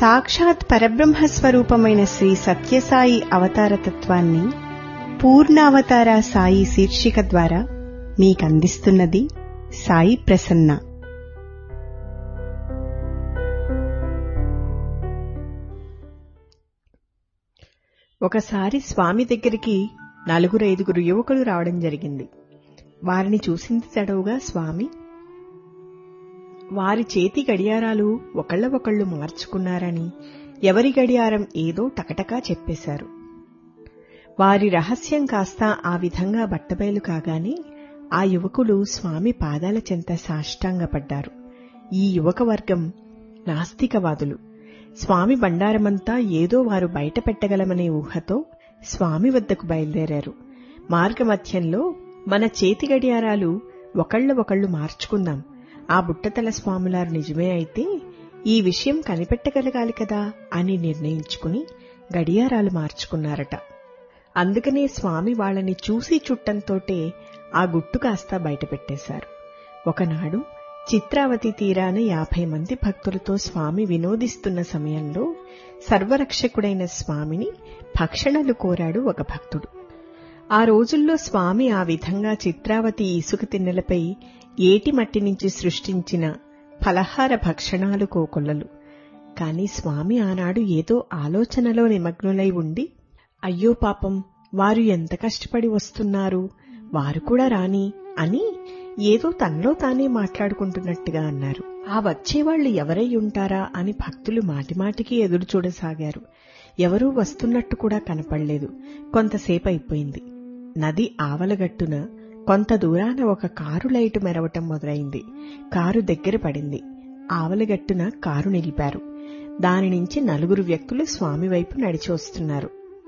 సాక్షాత్ పరబ్రహ్మ స్వరూపమైన శ్రీ సత్యసాయి అవతార తత్వాన్ని పూర్ణావతార సాయి శీర్షిక ద్వారా మీకందిస్తున్నది సాయి ప్రసన్న ఒకసారి స్వామి దగ్గరికి నలుగురు ఐదుగురు యువకులు రావడం జరిగింది వారిని చూసింది తడవుగా స్వామి వారి చేతి గడియారాలు ఒకళ్ళ ఒకళ్ళు మార్చుకున్నారని ఎవరి గడియారం ఏదో టకటకా చెప్పేశారు వారి రహస్యం కాస్త ఆ విధంగా బట్టబయలు కాగానే ఆ యువకులు స్వామి పాదాల చెంత సాష్టాంగపడ్డారు ఈ యువక వర్గం నాస్తికవాదులు స్వామి బండారమంతా ఏదో వారు బయట పెట్టగలమనే ఊహతో స్వామి వద్దకు బయలుదేరారు మార్గమధ్యంలో మన చేతి గడియారాలు ఒకళ్ళ ఒకళ్ళు మార్చుకుందాం ఆ బుట్టతల స్వాములారు నిజమే అయితే ఈ విషయం కనిపెట్టగలగాలి కదా అని నిర్ణయించుకుని గడియారాలు మార్చుకున్నారట అందుకనే స్వామి వాళ్ళని చూసి చుట్టంతోటే ఆ గుట్టు కాస్త బయటపెట్టేశారు ఒకనాడు చిత్రావతి తీరాన యాభై మంది భక్తులతో స్వామి వినోదిస్తున్న సమయంలో సర్వరక్షకుడైన స్వామిని భక్షణలు కోరాడు ఒక భక్తుడు ఆ రోజుల్లో స్వామి ఆ విధంగా చిత్రావతి ఇసుక తిన్నెలపై ఏటి మట్టి నుంచి సృష్టించిన ఫలహార భక్షణాలు కోకొల్లలు కాని స్వామి ఆనాడు ఏదో ఆలోచనలో నిమగ్నులై ఉండి అయ్యో పాపం వారు ఎంత కష్టపడి వస్తున్నారు వారు కూడా రాని అని ఏదో తనలో తానే మాట్లాడుకుంటున్నట్టుగా అన్నారు ఆ వచ్చేవాళ్లు ఎవరై ఉంటారా అని భక్తులు మాటిమాటికి ఎదురు చూడసాగారు ఎవరూ వస్తున్నట్టు కూడా కనపడలేదు కొంతసేపు అయిపోయింది నది ఆవలగట్టున కొంత దూరాన ఒక కారు లైటు మెరవటం మొదలైంది కారు దగ్గర పడింది ఆవలగట్టున కారు నిలిపారు దాని నుంచి నలుగురు వ్యక్తులు స్వామి వైపు నడిచి వస్తున్నారు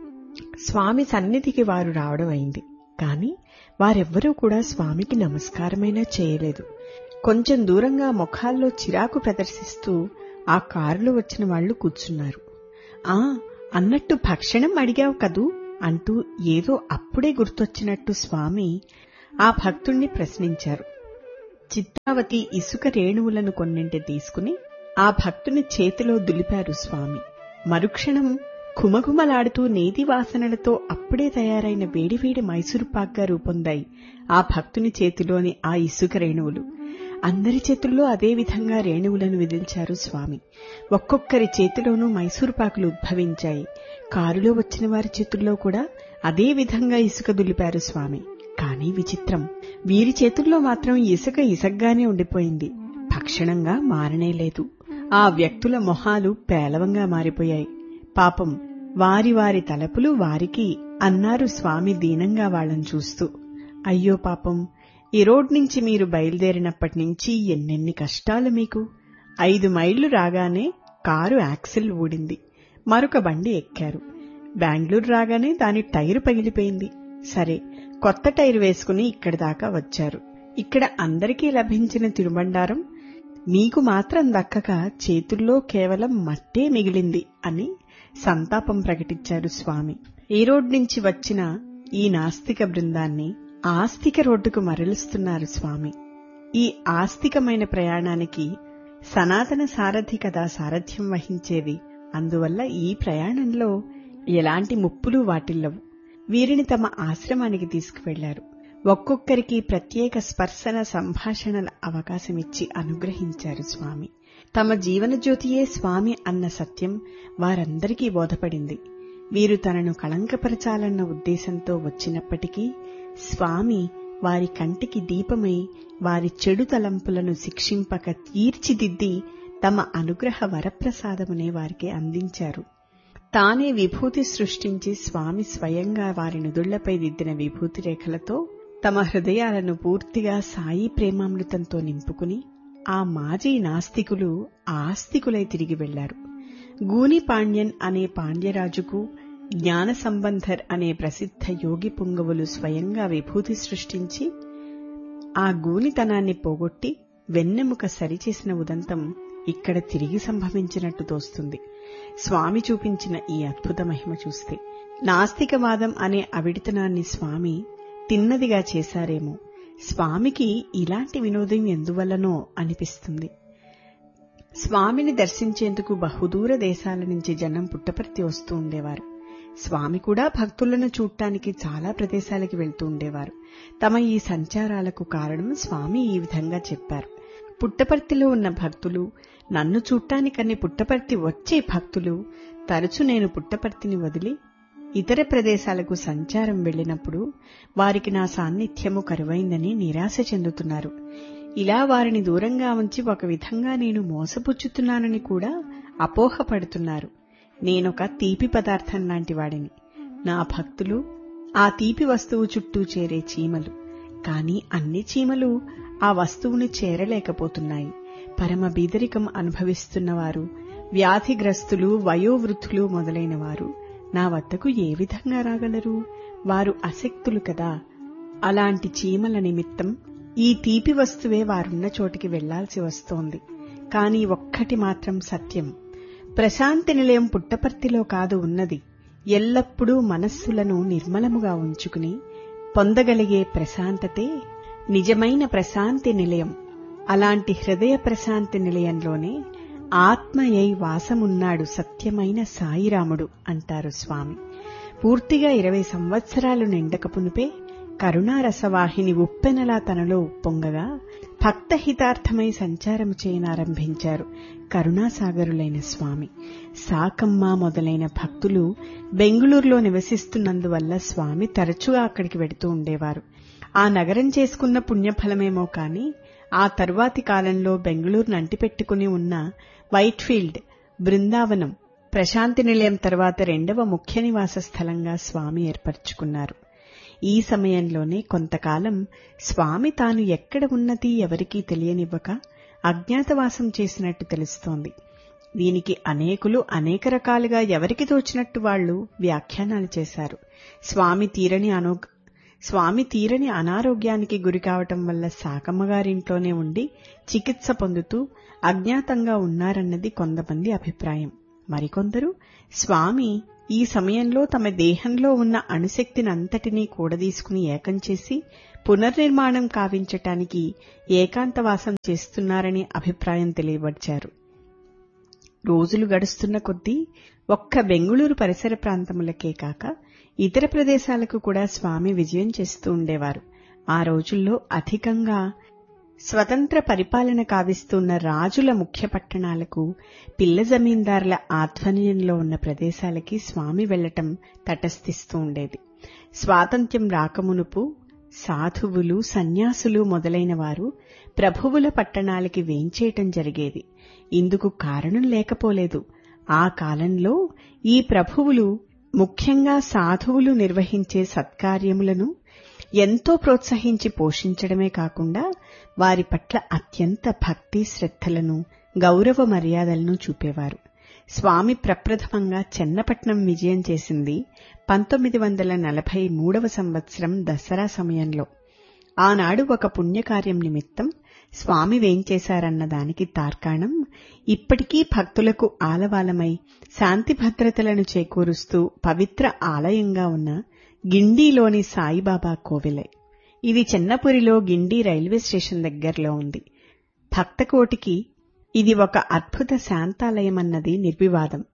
స్వామి సన్నిధికి వారు రావడం అయింది కాని వారెవ్వరూ కూడా స్వామికి నమస్కారమైనా చేయలేదు కొంచెం దూరంగా ముఖాల్లో చిరాకు ప్రదర్శిస్తూ ఆ కారులో వచ్చిన వాళ్లు కూర్చున్నారు ఆ అన్నట్టు భక్షణం అడిగావు కదూ అంటూ ఏదో అప్పుడే గుర్తొచ్చినట్టు స్వామి ఆ భక్తుణ్ణి ప్రశ్నించారు చిత్రావతి ఇసుక రేణువులను కొన్నింటి తీసుకుని ఆ భక్తుని చేతిలో దులిపారు స్వామి మరుక్షణం ఘుమఘుమలాడుతూ నేతి వాసనలతో అప్పుడే తయారైన వేడివేడి మైసూరు పాక్గా రూపొందాయి ఆ భక్తుని చేతిలోని ఆ ఇసుక రేణువులు అందరి చేతుల్లో అదే విధంగా రేణువులను విదిల్చారు స్వామి ఒక్కొక్కరి చేతిలోనూ మైసూరు పాకులు ఉద్భవించాయి కారులో వచ్చిన వారి చేతుల్లో కూడా అదే విధంగా ఇసుక దులిపారు స్వామి కానీ విచిత్రం వీరి చేతుల్లో మాత్రం ఇసుక ఇసగ్గానే ఉండిపోయింది భక్షణంగా మారనేలేదు ఆ వ్యక్తుల మొహాలు పేలవంగా మారిపోయాయి పాపం వారి వారి తలపులు వారికి అన్నారు స్వామి దీనంగా వాళ్ళని చూస్తూ అయ్యో పాపం ఈ రోడ్ నుంచి మీరు బయలుదేరినప్పటి నుంచి ఎన్నెన్ని కష్టాలు మీకు ఐదు మైళ్లు రాగానే కారు యాక్సిల్ ఊడింది మరొక బండి ఎక్కారు బెంగళూరు రాగానే దాని టైరు పగిలిపోయింది సరే కొత్త టైర్ వేసుకుని ఇక్కడి దాకా వచ్చారు ఇక్కడ అందరికీ లభించిన తిరుబండారం మీకు మాత్రం దక్కక చేతుల్లో కేవలం మట్టే మిగిలింది అని సంతాపం ప్రకటించారు స్వామి ఈ రోడ్ నుంచి వచ్చిన ఈ నాస్తిక బృందాన్ని ఆస్తిక రోడ్డుకు మరలుస్తున్నారు స్వామి ఈ ఆస్తికమైన ప్రయాణానికి సనాతన సారథి కదా సారథ్యం వహించేది అందువల్ల ఈ ప్రయాణంలో ఎలాంటి ముప్పులు వాటిల్లవు వీరిని తమ ఆశ్రమానికి తీసుకువెళ్లారు ఒక్కొక్కరికి ప్రత్యేక స్పర్శన సంభాషణల అవకాశమిచ్చి అనుగ్రహించారు స్వామి తమ జీవనజ్యోతియే స్వామి అన్న సత్యం వారందరికీ బోధపడింది వీరు తనను కళంకపరచాలన్న ఉద్దేశంతో వచ్చినప్పటికీ స్వామి వారి కంటికి దీపమై వారి చెడు తలంపులను శిక్షింపక తీర్చిదిద్ది తమ అనుగ్రహ వరప్రసాదమునే వారికి అందించారు తానే విభూతి సృష్టించి స్వామి స్వయంగా వారి నుదుళ్లపై దిద్దిన విభూతి రేఖలతో తమ హృదయాలను పూర్తిగా సాయి ప్రేమామృతంతో నింపుకుని ఆ మాజీ నాస్తికులు ఆస్తికులై తిరిగి వెళ్లారు గూని పాండ్యన్ అనే పాండ్యరాజుకు జ్ఞాన సంబంధర్ అనే ప్రసిద్ధ యోగి పుంగవులు స్వయంగా విభూతి సృష్టించి ఆ గూనితనాన్ని పోగొట్టి వెన్నెముక సరిచేసిన ఉదంతం ఇక్కడ తిరిగి సంభవించినట్టు తోస్తుంది స్వామి చూపించిన ఈ అద్భుత మహిమ చూస్తే నాస్తికవాదం అనే అవిడితనాన్ని స్వామి తిన్నదిగా చేశారేమో స్వామికి ఇలాంటి వినోదం ఎందువల్లనో అనిపిస్తుంది స్వామిని దర్శించేందుకు బహుదూర దేశాల నుంచి జనం పుట్టపర్తి వస్తూ ఉండేవారు స్వామి కూడా భక్తులను చూడటానికి చాలా ప్రదేశాలకి వెళ్తూ ఉండేవారు తమ ఈ సంచారాలకు కారణం స్వామి ఈ విధంగా చెప్పారు పుట్టపర్తిలో ఉన్న భక్తులు నన్ను చూడటానికని పుట్టపర్తి వచ్చే భక్తులు తరచు నేను పుట్టపర్తిని వదిలి ఇతర ప్రదేశాలకు సంచారం వెళ్లినప్పుడు వారికి నా సాన్నిధ్యము కరువైందని నిరాశ చెందుతున్నారు ఇలా వారిని దూరంగా ఉంచి ఒక విధంగా నేను మోసపుచ్చుతున్నానని కూడా అపోహపడుతున్నారు నేనొక తీపి పదార్థం లాంటి వాడిని నా భక్తులు ఆ తీపి వస్తువు చుట్టూ చేరే చీమలు కాని అన్ని చీమలు ఆ వస్తువుని చేరలేకపోతున్నాయి పరమ బీదరికం అనుభవిస్తున్నవారు వ్యాధిగ్రస్తులు వయోవృద్ధులు మొదలైన వారు నా వద్దకు ఏ విధంగా రాగలరు వారు అశక్తులు కదా అలాంటి చీమల నిమిత్తం ఈ తీపి వస్తువే వారున్న చోటికి వెళ్లాల్సి వస్తోంది కాని ఒక్కటి మాత్రం సత్యం ప్రశాంతి నిలయం పుట్టపర్తిలో కాదు ఉన్నది ఎల్లప్పుడూ మనస్సులను నిర్మలముగా ఉంచుకుని పొందగలిగే ప్రశాంతతే నిజమైన ప్రశాంతి నిలయం అలాంటి హృదయ ప్రశాంతి నిలయంలోనే ఆత్మయై వాసమున్నాడు సత్యమైన సాయిరాముడు అంటారు స్వామి పూర్తిగా ఇరవై సంవత్సరాలు నిండకపునుపే కరుణారసవాహిని ఉప్పెనలా తనలో ఉప్పొంగగా భక్తహితార్థమై సంచారం చేయనారంభించారు కరుణాసాగరులైన స్వామి సాకమ్మ మొదలైన భక్తులు బెంగుళూరులో నివసిస్తున్నందువల్ల స్వామి తరచుగా అక్కడికి వెడుతూ ఉండేవారు ఆ నగరం చేసుకున్న పుణ్యఫలమేమో కాని ఆ తరువాతి కాలంలో బెంగళూరును అంటిపెట్టుకుని ఉన్న వైట్ఫీల్డ్ బృందావనం ప్రశాంతి నిలయం తర్వాత రెండవ ముఖ్య నివాస స్థలంగా స్వామి ఏర్పరచుకున్నారు ఈ సమయంలోనే కొంతకాలం స్వామి తాను ఎక్కడ ఉన్నది ఎవరికీ తెలియనివ్వక అజ్ఞాతవాసం చేసినట్టు తెలుస్తోంది దీనికి అనేకులు అనేక రకాలుగా ఎవరికి తోచినట్టు వాళ్లు వ్యాఖ్యానాలు చేశారు స్వామి తీరని అనో స్వామి తీరని అనారోగ్యానికి గురికావటం వల్ల సాకమ్మగారింట్లోనే ఉండి చికిత్స పొందుతూ అజ్ఞాతంగా ఉన్నారన్నది కొంతమంది అభిప్రాయం మరికొందరు స్వామి ఈ సమయంలో తమ దేహంలో ఉన్న అణుశక్తిని అంతటినీ కూడదీసుకుని ఏకం చేసి పునర్నిర్మాణం కావించటానికి ఏకాంతవాసం చేస్తున్నారని అభిప్రాయం తెలియబడ్చారు రోజులు గడుస్తున్న కొద్దీ ఒక్క బెంగుళూరు పరిసర ప్రాంతములకే కాక ఇతర ప్రదేశాలకు కూడా స్వామి విజయం చేస్తూ ఉండేవారు ఆ రోజుల్లో అధికంగా స్వతంత్ర పరిపాలన కావిస్తున్న రాజుల ముఖ్య పట్టణాలకు పిల్ల జమీందారుల ఆధ్వర్యంలో ఉన్న ప్రదేశాలకి స్వామి వెళ్లటం తటస్థిస్తూ ఉండేది స్వాతంత్ర్యం రాకమునుపు సాధువులు సన్యాసులు మొదలైన వారు ప్రభువుల పట్టణాలకి వేంచేయటం జరిగేది ఇందుకు కారణం లేకపోలేదు ఆ కాలంలో ఈ ప్రభువులు ముఖ్యంగా సాధువులు నిర్వహించే సత్కార్యములను ఎంతో ప్రోత్సహించి పోషించడమే కాకుండా వారి పట్ల అత్యంత భక్తి శ్రద్ధలను గౌరవ మర్యాదలను చూపేవారు స్వామి ప్రప్రథమంగా చెన్నపట్నం విజయం చేసింది పంతొమ్మిది వందల నలభై మూడవ సంవత్సరం దసరా సమయంలో ఆనాడు ఒక పుణ్యకార్యం నిమిత్తం స్వామి వేంచేశారన్న దానికి తార్కాణం ఇప్పటికీ భక్తులకు ఆలవాలమై శాంతి భద్రతలను చేకూరుస్తూ పవిత్ర ఆలయంగా ఉన్న గిండీలోని సాయిబాబా కోవిలే ఇది చెన్నపురిలో గిండి రైల్వే స్టేషన్ దగ్గరలో ఉంది భక్తకోటికి ఇది ఒక అద్భుత శాంతాలయమన్నది నిర్వివాదం